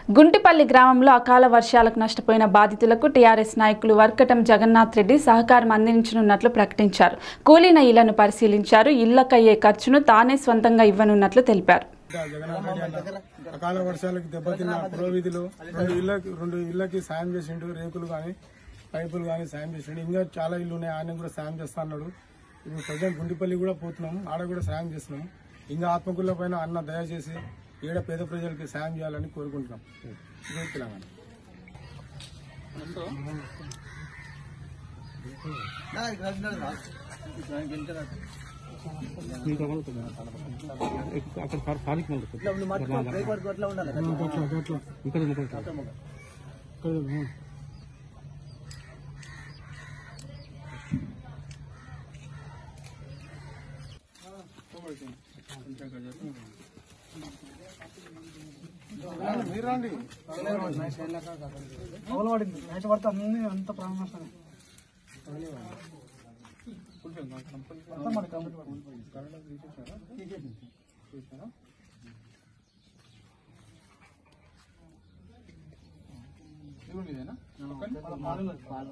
గుంటిపల్లి గ్రామంలో అకాల వర్షాలకు నష్టపోయిన బాధితులకు టీఆర్ఎస్ నాయకులు వర్కటం జగన్నాథ్ రెడ్డి సహకారం అందించనున్నట్లు ప్రకటించారు కూలీన ఇళ్లను పరిశీలించారు ఇళ్లకయ్యే ఖర్చును తానే స్వంతంగా ఇవ్వనున్నట్లు తెలిపారు ఇంకా జగన్మోహన్ రెడ్డి అన్న అకాల వర్షాలకు దెబ్బతిన్న పురోవిధిలో రెండు ఇళ్ళకి రెండు ఇళ్ళకి సాయం చేసిండు రేకులు కానీ పైపులు కానీ సాయం చేసిండు ఇంకా చాలా ఇల్లు ఉన్నాయి ఆయన కూడా సాయం చేస్తా అన్నాడు ఇప్పుడు ప్రజెంట్ గుండిపల్లి కూడా పోతున్నాం ఆడ కూడా సాయం చేస్తున్నాం ఇంకా ఆత్మకుల పైన అన్న దయచేసి ఈడ పేద ప్రజలకి సాయం చేయాలని కోరుకుంటున్నాం ఇదే తెలంగాణ మీరండి పడింది బయట పడితే అన్ని అంత ప్రాణ నష్టమే మొత్తం మరి కంప్లీట్ పడింది. వాళ్ళ పాలు లేదు, పాలు.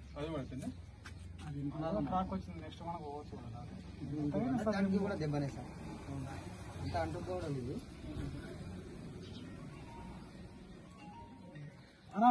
అది మన ట్రాక్ వచ్చింది నెక్స్ట్ మనం పోవచ్చు దానికి కూడా దెబ్బనే సార్ అంత అంటుకోవడం ఇది అన్నా